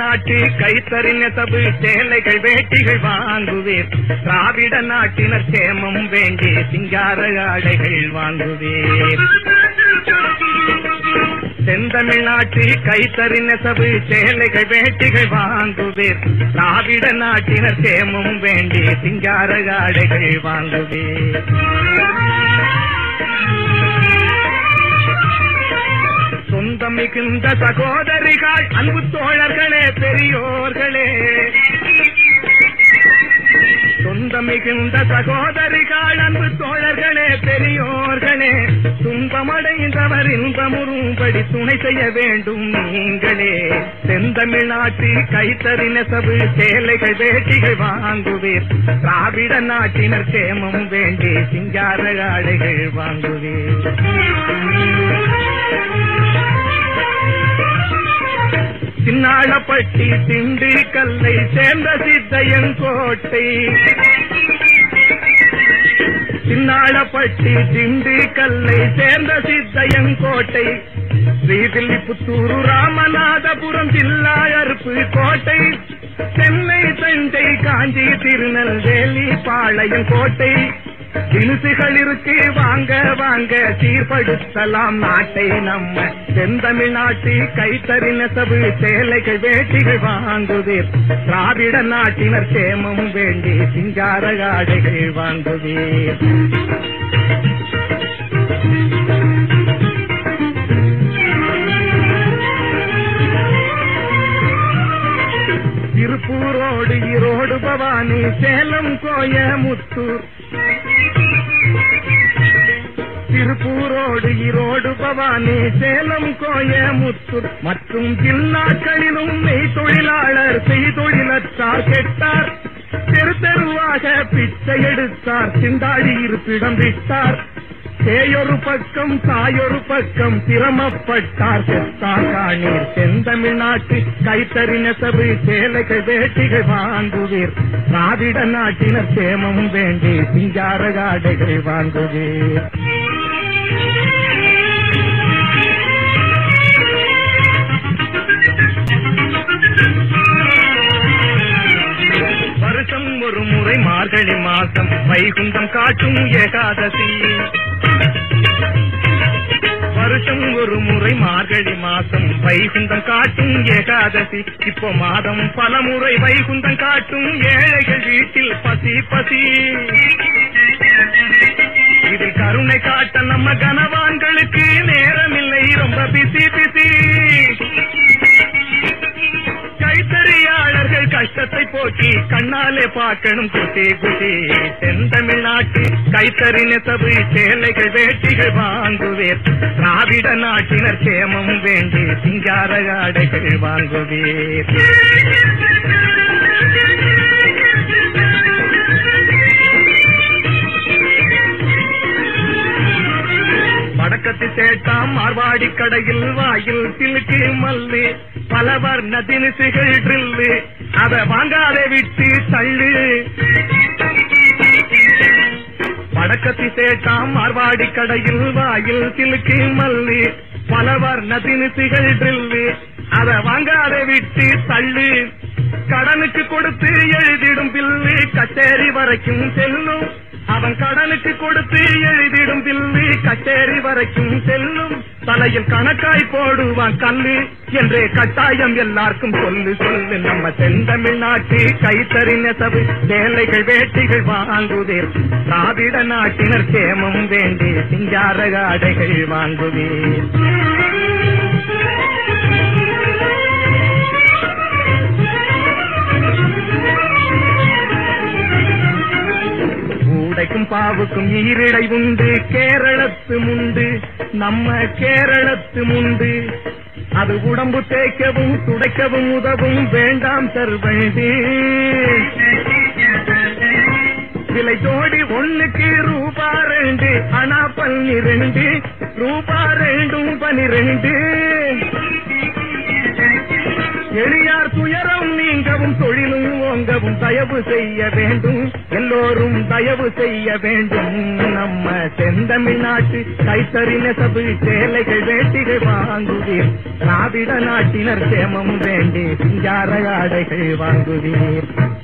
நாட்டு கைத்தறி நெசவு சேலைகள் வேட்டிகள் வாங்குவீர் திராவிட நாட்டினர் சேமம் வேண்டி சிங்கார ஆடைகள் வாங்குவீர் செந்தமிழ்நாட்டு கைத்தறி நெசவு சேலைகள் வேட்டிகள் வாங்குவீர் திராவிட நாட்டினர் சேமம் வேண்டி சிங்கார ஆடைகள் வாங்குவீர் சொந்தம் மிகுந்த சகோதரிகள் அன்பு தோழர்களே பெரியோர்களே சொந்தம் மிகுந்த சகோதரிகள் அன்பு தோழர்களே பெரியோர்களே துன்பமடைந்தவர் இன்பமுறும்படி துணை செய்ய வேண்டும் நீங்களே செந்தமிழ்நாட்டு கைத்தறி நெசவு சேலைகள் வேட்டிகள் வாங்குவீர் திராவிட நாட்டினர் சேமம் வேண்டி சிங்கார ஆடைகள் வாங்குவீர் சின்னாளப்பட்டி திண்டு கல்லை சேர்ந்த சித்தையன் கோட்டை சின்னாளப்பட்டி திண்டு கல்லை சேர்ந்த சித்தையன் கோட்டை ஸ்ரீவில்லிபுத்தூரு ராமநாதபுரம் ஜில்லா அருப்பு கோட்டை சென்னை தஞ்சை காஞ்சி திருநெல்வேலி பாளையம் கோட்டை தினுசுகள் இருக்கு வாங்க வாங்க சீர்படுத்தலாம் நாட்டை நம்ம செந்தமிழ்நாட்டு கைத்தறி நெசவு சேலைகள் வேட்டிகள் வாங்குவீர் திராவிட நாட்டினர் சேமம் வேண்டி சிங்கார ஆடைகள் வாங்குவீர் திருப்பூரோடு ஈரோடு பவானி சேலம் கோயமுத்தூர் திருப்பூரோடு ஈரோடு பவானி சேலம் கோயமுத்தூர் மற்றும் ஜில்லாக்களிலும் நெய் தொழிலாளர் செய்தொழிலற்றார் கெட்டார் தெரு தெருவாக பிச்சை எடுத்தார் சிந்தாடி இருப்பிடம் விட்டார் சேயொரு பக்கம் தாயொரு பக்கம் சிரமப்பட்டார் செத்தார் காணீர் செந்தமிழ்நாட்டு கைத்தறி நெசவு சேலைகள் வேட்டிகள் வாங்குவீர் திராவிட நாட்டினர் சேமம் வேண்டி சிங்கார காடைகள் வாங்குவீர் வருஷம் ஒரு முறை மார்கழி மாசம் வைகுண்டம் காட்டும் ஏகாதசி வருஷம் ஒரு முறை மார்கழி மாசம் வைகுண்டம் காட்டும் ஏகாதசி இப்போ மாதம் பல முறை வைகுண்டம் காட்டும் ஏழைகள் வீட்டில் பசி பசி இதில் கருணை காட்ட நம்ம கனவான்களுக்கு நேரமில்லை ரொம்ப பிசி பிசி கைத்தறியாளர்கள் கஷ்டத்தை போக்கி கண்ணாலே பார்க்கணும் குட்டி குட்டி தென்தமிழ்நாட்டு கைத்தறி நெசவு சேலைகள் வேட்டிகள் வாங்குவேர் திராவிட நாட்டினர் சேமம் வேண்டி சிங்கார ஆடைகள் வாங்குவேர் வடக்கத்து சேட்டாம் மார்வாடி கடையில் வாயில் சிலுக்கு மல்லு பல வர்ண தினுசுகள் ட்ரில்லு அத வாங்காதே விட்டு தள்ளு வடக்கத்தி சேட்டாம் மார்வாடி கடையில் வாயில் சிலுக்கு மல்லு பல வர்ண தினுசுகள் ட்ரில்லு அத வாங்காதே விட்டு தள்ளு கடனுக்கு கொடுத்து எழுதிடும் பில்லு கச்சேரி வரைக்கும் செல்லும் அவன் கடனுக்கு கொடுத்து எழுதிடும் பில்லு கச்சேரி வரைக்கும் செல்லும் தலையில் கணக்காய் போடுவான் கல்லு என்றே கட்டாயம் எல்லாருக்கும் சொல்லு சொல்லு நம்ம தென்தமிழ்நாட்டு கைத்தறி நெசவு வேலைகள் வேட்டிகள் வாங்குவீர் திராவிட நாட்டினர் சேமம் வேண்டி சிங்கார ஆடைகள் வாங்குவீர் ஊடைக்கும் பாவுக்கும் ஈரிடை உண்டு கேரளத்து முண்டு நம்ம கேரளத்து முண்டு அது உடம்பு தேய்க்கவும் துடைக்கவும் உதவும் வேண்டாம் சர்வண்டி விலை ஜோடி ஒண்ணுக்கு ரூபா ரெண்டு அனா பன்னிரெண்டு ரூபா ரெண்டும் பனிரெண்டு எளியார் துயரம் நீங்கவும் தொழிலும் ஓங்கவும் தயவு செய்ய வேண்டும் எல்லோரும் தயவு செய்ய வேண்டும் நம்ம செந்தமிழ்நாட்டு கைத்தறி நெசவு சேலைகள் வேட்டிகள் வாங்குவீர் திராவிட நாட்டினர் சேமம் வேண்டி சிங்கார ஆடைகள் வாங்குவீர்